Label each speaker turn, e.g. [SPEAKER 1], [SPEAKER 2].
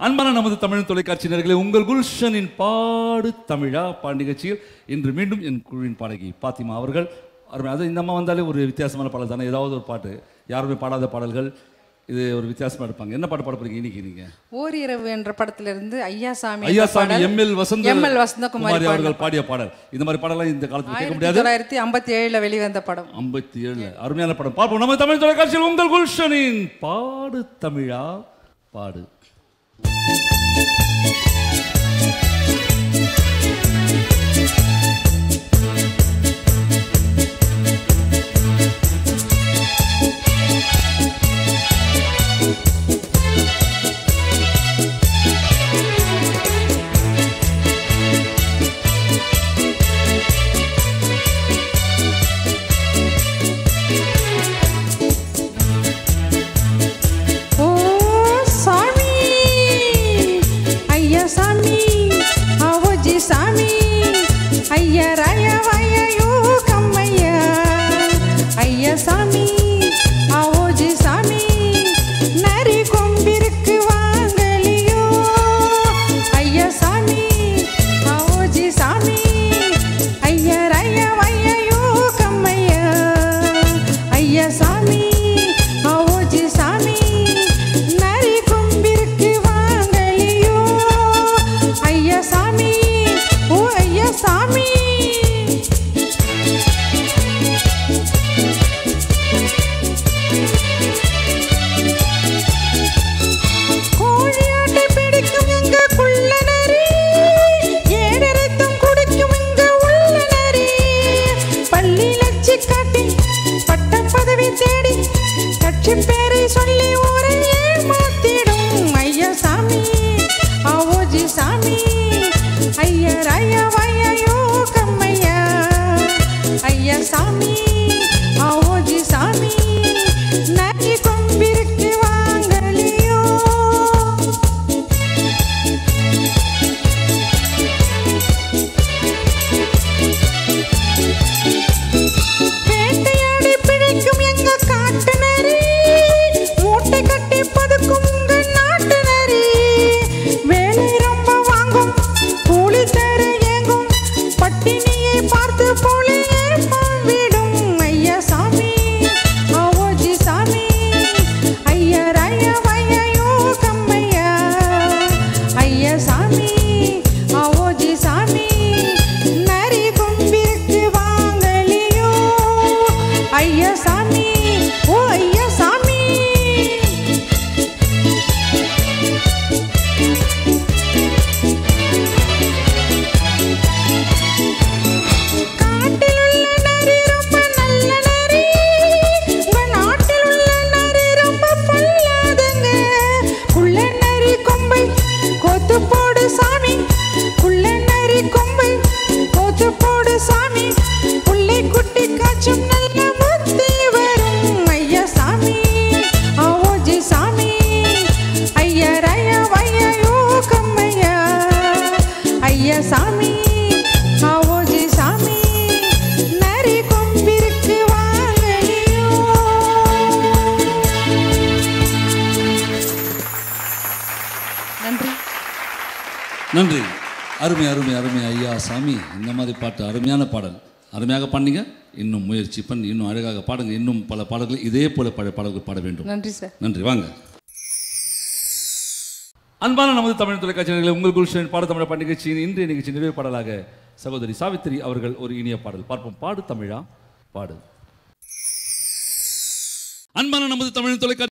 [SPEAKER 1] அன்பான நமது தமிழ் தொலைக்காட்சி நேயர்களே உங்கள் குல்ஷனின் பாடு தமிழா பாடு நிகழ்ச்சியில் இன்று மீண்டும் என் குழுவின் பாடகி பாத்திமா அவர்கள் அருமை அது இந்த அம்மா வந்தாலே ஒரு வித்தியாசமான பாடல் தானே ஏதாவது ஒரு பாட்டு யாருமே பாடாத பாடல்கள் இது ஒரு வித்தியாசமா எடுப்பாங்க என்ன பாட்டு பாட போறீங்க இன்னைக்கு நீங்க
[SPEAKER 2] ஓரிரவு என்ற படத்திலிருந்து ஐயாசாமி
[SPEAKER 1] ஐயா
[SPEAKER 2] என்ற
[SPEAKER 1] சாமி
[SPEAKER 2] பாடல்
[SPEAKER 1] M L Vasantha
[SPEAKER 2] M L Vasanthakumari
[SPEAKER 1] Kumari அவர்கள் பாடிய பாடல் இந்த மாதிரி பாடலாம் இந்த காலத்துல கேட்க முடியாது
[SPEAKER 2] ஆயிரத்தி தொள்ளாயிரத்தி ஐம்பத்தி ஏழுல வெளிவந்த படம்
[SPEAKER 1] ஐம்பத்தி ஏழு அருமையான படம் பார்ப்போம் நம்ம தமிழ் தொலைக்காட்சியில் உங்கள் குல்ஷனின் பாடு தமிழா பாடு
[SPEAKER 2] ஓ சாமி ஐயா சாமி அவஜி சாமி ஐயா ராய வாயோ கம்மையா ஐயா சாமி அவஜி சாமி நரி கொம்பிருக்கு வாங்கலியோ ஐயா சாமி அவஜி சாமி ஐயா ராய வாயோ கம்மையா ஐயா சாமி அவஜி சாமி நரி கொம்பிற்கு வாங்கலியோ ஐயா சாமி ஓ ஐயா சாமி கோழியாட்டை பிடிக்கும் எங்க குள்ள நரி ஏடரைத்தம் குடிக்கும் எங்க உள்ள நரி பள்ளி லட்சி காட்டி பட்ட பதவி தேடி கட்சி பேரை சொல்லி ஊரை ஏமாத்திடும் ஐயா சாமி ஆவோஜி சாமி ஐயர் ஐயா வையோ கம்மையா ஐயா சாமி ஆவோஜி சாமி நரி கொம்பிருக்கு வாங்கலியோ வேட்டையாடி பிழைக்கும் எங்க காட்டு நரி மூட்டை கட்டி பதுக்கும் உங்க நாட்டு நரி வேலை ரொம்ப வாங்கும் கூலி தர ஏங்கும் பட்டினியை பார்த்து போலி ஏப்பம் விடும் ஐயா சாமி ஆவோஜி சாமி ஐயா ராயா வையோ கம்மையா ஐயா சாமி ஆவோஜி சாமி நரி கொம்பிற்கு வாங்கலியோ ஐயா சாமி ஓ ஐயா சாமி காட்டில் உள்ள நரி ரொம்ப நல்ல நரி உங்க நாட்டில் உள்ள நரி ரொம்ப பொல்லாதங்க குள்ள நரி கொம்பை கோத்து போடு சாமி குள்ள நரி கொம்பை கோத்து போடு சாமி புள்ளை குட்டி காய்ச்சும் நல்ல புத்தி வரும் ஐயா சாமி ஆவோஜி சாமி ஐயா ராயா வையோ கம்மையா ஐயா சாமி ஆவோஜி சாமி நரி கொம்பிற்கு வாங்கலியோ நன்றி
[SPEAKER 1] நன்றி அருமை அருமை அருமை ஐயா சாமி இந்த மாதிரி பாட்டு அருமையான பாடல் அருமையாக பண்ணீங்க இன்னும் முயற்சி பண்ணி இன்னும் அழகாக பாடுங்க இன்னும் பல பாடல்கள் இதே போல பல பாடல்கள் பாட வேண்டும்
[SPEAKER 2] நன்றி சார்
[SPEAKER 1] நன்றி வாங்க அன்பான நமது தமிழ் தொலைக்காட்சியர்களை உங்கள் குல்ஷன் பாட தமிழ் பாட்டு நிகழ்ச்சியின் இன்றைய நிகழ்ச்சி நிறைவு பாடலாக சகோதரி சாவித்திரி அவர்கள் ஒரு இனிய பாடல் பார்ப்போம் பாடு தமிழா பாடு அன்பான நமது தமிழ் தொலைக்காட்சி